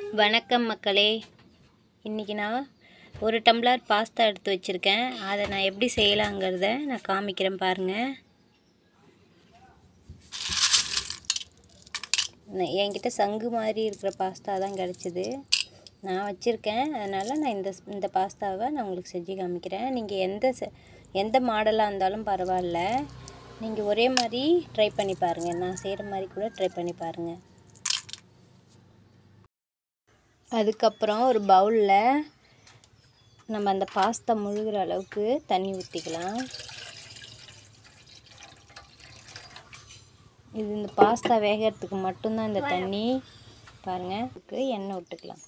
வணக்கம் மக்களே இன்றைக்கி நான் ஒரு டம்ளர் பாஸ்தா எடுத்து வச்சுருக்கேன் அதை நான் எப்படி செய்யலாங்கிறத நான் காமிக்கிறேன் பாருங்கள் நான் என்கிட்ட சங்கு மாதிரி இருக்கிற பாஸ்தா தான் கிடச்சிது நான் வச்சுருக்கேன் அதனால் நான் இந்த இந்த பாஸ்தாவை நான் உங்களுக்கு செஞ்சு காமிக்கிறேன் நீங்கள் எந்த செ- எந்த மாடலாக இருந்தாலும் பரவாயில்ல நீங்கள் ஒரே மாதிரி ட்ரை பண்ணி பாருங்கள் நான் செய்கிற மாதிரி கூட ட்ரை பண்ணி பாருங்கள் அதுக்கப்புறம் ஒரு பவுலில் நம்ம அந்த பாஸ்தா முழுகிற அளவுக்கு தண்ணி ஊற்றிக்கலாம் இது இந்த பாஸ்தா வேகிறதுக்கு மட்டும்தான் இந்த தண்ணி பாருங்கள் இதுக்கு எண்ணெய் விட்டுக்கலாம்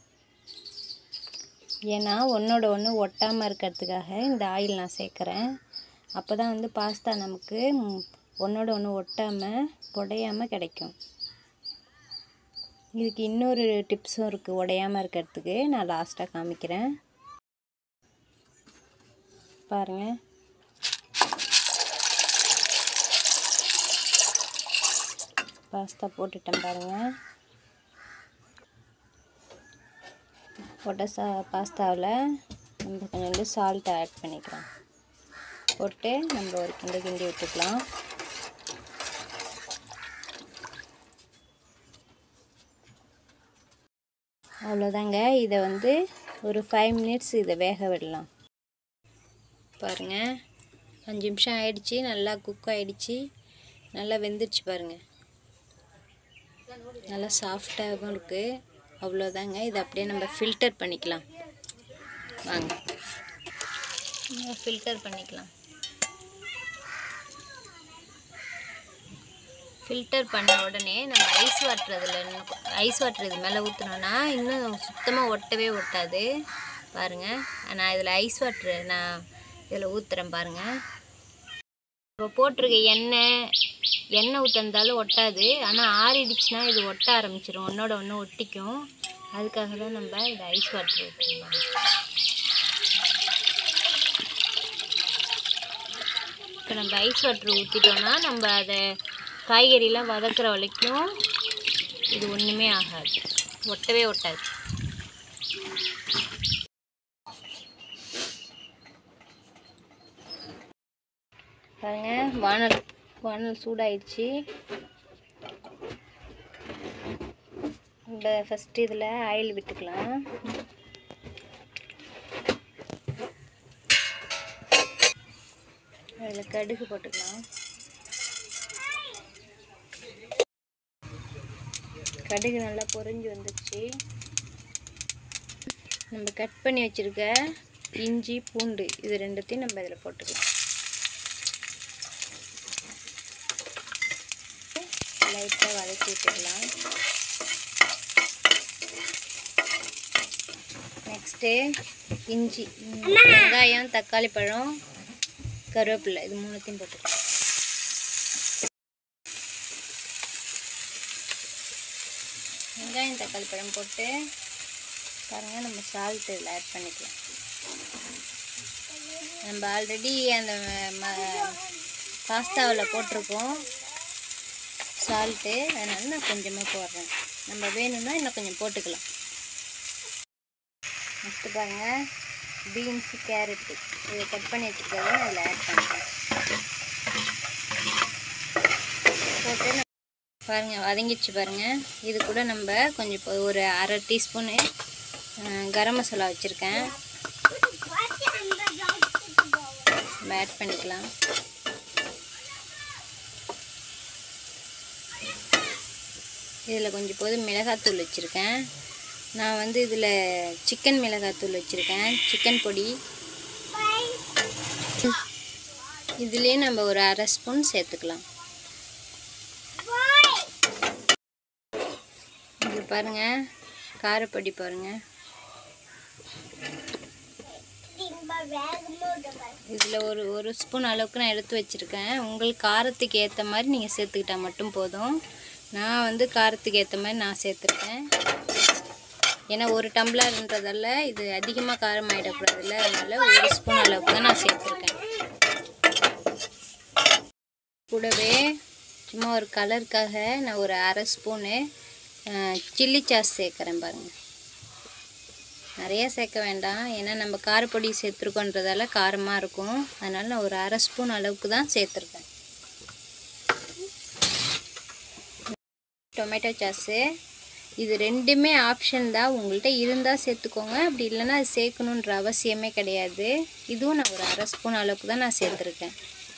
ஏன்னா ஒன்றோட ஒன்று ஒட்டாமல் இருக்கிறதுக்காக இந்த ஆயில் நான் சேர்க்குறேன் அப்போ தான் வந்து பாஸ்தா நமக்கு ம், ஒன்றோட ஒன்று ஒட்டாமல் உடையாமல் கிடைக்கும் இதுக்கு இன்னொரு டிப்ஸும் இருக்குது உடையாமல் இருக்கிறதுக்கு நான் லாஸ்ட்டாக காமிக்கிறேன் பாருங்கள் பாஸ்தா போட்டுட்டேன் பாருங்கள் போட்ட சா பாஸ்தாவில் நம்ம கொஞ்சோண்டு சால்ட்டை ஆட் பண்ணிக்கலாம் போட்டு நம்ம ஒரு கிண்டி கிண்டி விட்டுக்கலாம் அவ்வளோதாங்க இதை வந்து ஒரு ஃபைவ் மினிட்ஸ் இதை வேக விடலாம் பாருங்கள் அஞ்சு நிமிஷம் ஆயிடுச்சு நல்லா குக் ஆயிடுச்சு நல்லா வெந்துருச்சு பாருங்கள் நல்லா சாஃப்டாகவும் இருக்குது அவ்வளோதாங்க இதை அப்படியே நம்ம ஃபில்டர் பண்ணிக்கலாம் வாங்க ஃபில்டர் பண்ணிக்கலாம் ஃபில்டர் பண்ண உடனே நம்ம ஐஸ் வாட்டர் அதில் ஐஸ் வாட்டர் இது மேலே ஊற்றினோன்னா இன்னும் சுத்தமாக ஒட்டவே ஒட்டாது பாருங்கள் நான் இதில் ஐஸ் வாட்ரு நான் இதில் ஊற்றுறேன் பாருங்கள் இப்போ போட்டிருக்க எண்ணெய் எண்ணெய் ஊற்றிருந்தாலும் ஒட்டாது ஆனால் ஆறிடுச்சுன்னா இது ஒட்ட ஆரம்பிச்சிடும் ஒன்றோட ஒன்று ஒட்டிக்கும் அதுக்காக தான் நம்ம இது ஐஸ் வாட்டர் ஊற்றுறோம் இப்போ நம்ம ஐஸ் வாட்டர் ஊற்றிட்டோன்னா நம்ம அதை காய்கறிலாம் வதக்குற வரைக்கும் இது ஒன்றுமே ஆகாது ஒட்டவே ஒட்டாது பாருங்க வானல் வானல் சூடாயிடுச்சு இந்த ஃபஸ்ட்டு இதில் ஆயில் விட்டுக்கலாம் அதில் கடுகு போட்டுக்கலாம் கடுகு நல்லா பொரிஞ்சு வந்துடுச்சு நம்ம கட் பண்ணி வச்சுருக்க இஞ்சி பூண்டு இது ரெண்டுத்தையும் நம்ம இதில் போட்டுக்கலாம் லைட்டாக வதக்கி விட்டுக்கலாம் நெக்ஸ்ட்டு இஞ்சி ம், வெங்காயம் தக்காளி பழம் கருவேப்பிலை இது மூணுத்தையும் போட்டுக்கலாம் வெங்காயம் தக்காளி பழம் போட்டு பாருங்கள் நம்ம சால்ட் இதில் ஆட் பண்ணிக்கலாம் நம்ம ஆல்ரெடி அந்த பாஸ்தாவில் போட்டிருக்கோம் சால்ட்டு அதனால நான் கொஞ்சமாக போடுறேன் நம்ம வேணும்னா இன்னும் கொஞ்சம் போட்டுக்கலாம் நெக்ஸ்ட்டு பாருங்கள் பீன்ஸு கேரட்டு இதை கட் பண்ணி வச்சுருக்கிறத நான் அதில் ஆட் பண்ணுறேன் போட்டு நம்ம- பாருங்க வதங்கிடுச்சு பாருங்கள் இது கூட நம்ம கொஞ்சம் இப்போ ஒரு அரை டீஸ்பூனு கரம் மசாலா வச்சுருக்கேன் நம்ம ஆட் பண்ணிக்கலாம் இதில் கொஞ்சம் போது மிளகாத்தூள் வச்சுருக்கேன் நான் வந்து இதில் சிக்கன் மிளகாத்தூள் வச்சுருக்கேன் சிக்கன் பொடி இதுலேயே நம்ம ஒரு அரை ஸ்பூன் சேர்த்துக்கலாம் இது பாருங்கள் காரப்பொடி பாருங்கள் இதில் ஒரு ஒரு ஸ்பூன் அளவுக்கு நான் எடுத்து வச்சுருக்கேன் உங்களுக்கு காரத்துக்கு ஏற்ற மாதிரி நீங்கள் சேர்த்துக்கிட்டா மட்டும் போதும் நான் வந்து காரத்துக்கு ஏற்ற மாதிரி நான் சேர்த்துருக்கேன் ஏன்னா ஒரு டம்ளர்ன்றதால இது அதிகமாக காரம் ஆகிடக்கூடாதுல்ல அதனால் ஒரு ஸ்பூன் அளவுக்கு தான் நான் சேர்த்துருக்கேன் கூடவே சும்மா ஒரு கலருக்காக நான் ஒரு அரை ஸ்பூனு சில்லி சாஸ் சேர்க்குறேன் பாருங்கள் நிறைய சேர்க்க வேண்டாம் ஏன்னா நம்ம காரப்பொடி சேர்த்துருக்கோன்றதால காரமாக இருக்கும் அதனால் நான் ஒரு அரை ஸ்பூன் அளவுக்கு தான் சேர்த்துருக்கேன் டொமேட்டோ சாஸு இது ரெண்டுமே ஆப்ஷன் தான் உங்கள்கிட்ட இருந்தால் சேர்த்துக்கோங்க அப்படி இல்லைன்னா அது சேர்க்கணுன்ற அவசியமே கிடையாது இதுவும் நான் ஒரு அரை ஸ்பூன் அளவுக்கு தான் நான் சேர்த்துருக்கேன்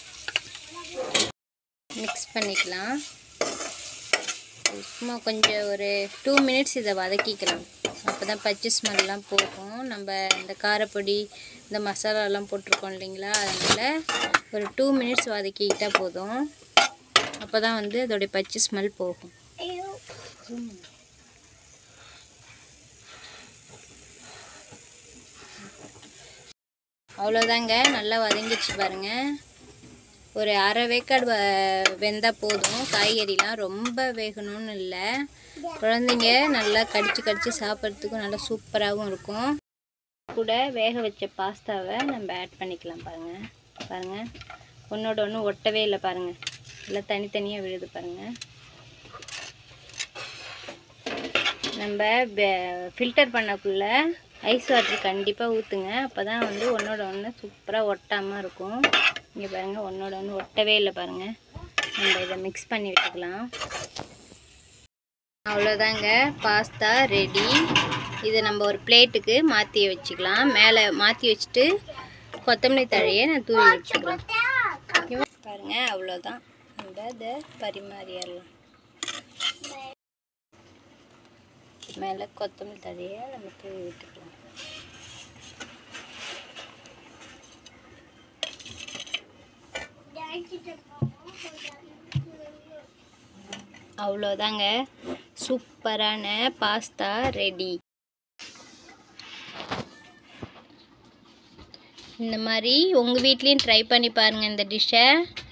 மிக்ஸ் பண்ணிக்கலாம் சும்மா கொஞ்சம் ஒரு டூ மினிட்ஸ் இதை வதக்கிக்கலாம் அப்போ தான் பச்சை ஸ்மெல்லாம் போகும் நம்ம இந்த காரப்பொடி இந்த மசாலாலாம் போட்டிருக்கோம் இல்லைங்களா அதனால் ஒரு டூ மினிட்ஸ் வதக்கிக்கிட்டால் போதும் அப்போ தான் வந்து அதோடைய பச்சை ஸ்மெல் போகும் அவ்வளோதாங்க நல்லா வதங்கிடுச்சு பாருங்கள் ஒரு அரை வேக்காடு வ வெந்தால் போதும் காய்கறிலாம் ரொம்ப வேகணும்னு இல்லை குழந்தைங்க நல்லா கடிச்சு கடிச்சு சாப்பிட்றதுக்கும் நல்லா சூப்பராகவும் இருக்கும் கூட வேக வச்ச பாஸ்தாவை நம்ம ஆட் பண்ணிக்கலாம் பாருங்கள் பாருங்கள் ஒன்றோட ஒன்று ஒட்டவே இல்லை பாருங்கள் எல்லாம் தனித்தனியாக விழுது பாருங்கள் நம்ம ஃபில்டர் பண்ணக்குள்ள ஐஸ் வாட்டர் கண்டிப்பாக ஊற்றுங்க அப்போ தான் வந்து ஒன்றோட ஒன்று சூப்பராக ஒட்டாமல் இருக்கும் இங்கே பாருங்கள் ஒன்றோட ஒன்று ஒட்டவே இல்லை பாருங்கள் நம்ம இதை மிக்ஸ் பண்ணி விட்டுக்கலாம் அவ்வளோதாங்க பாஸ்தா ரெடி இதை நம்ம ஒரு பிளேட்டுக்கு மாற்றி வச்சுக்கலாம் மேலே மாற்றி வச்சுட்டு கொத்தமல்லி தழையை நான் தூவி வச்சுக்கலாம் பாருங்கள் அவ்வளோதான் நம்ம இதை பரிமாறிடலாம் மேலே கொத்தமல்லி தழையை நம்ம தூவி விட்டுக்கலாம் அவ்வளோதாங்க சூப்பரான பாஸ்தா ரெடி இந்த மாதிரி உங்கள் வீட்லேயும் ட்ரை பண்ணி பாருங்கள் இந்த டிஷ்ஷை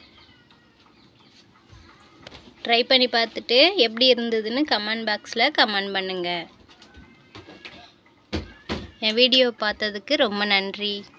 ட்ரை பண்ணி பார்த்துட்டு எப்படி இருந்ததுன்னு கமெண்ட் பாக்ஸில் கமெண்ட் பண்ணுங்கள் என் வீடியோ பார்த்ததுக்கு ரொம்ப நன்றி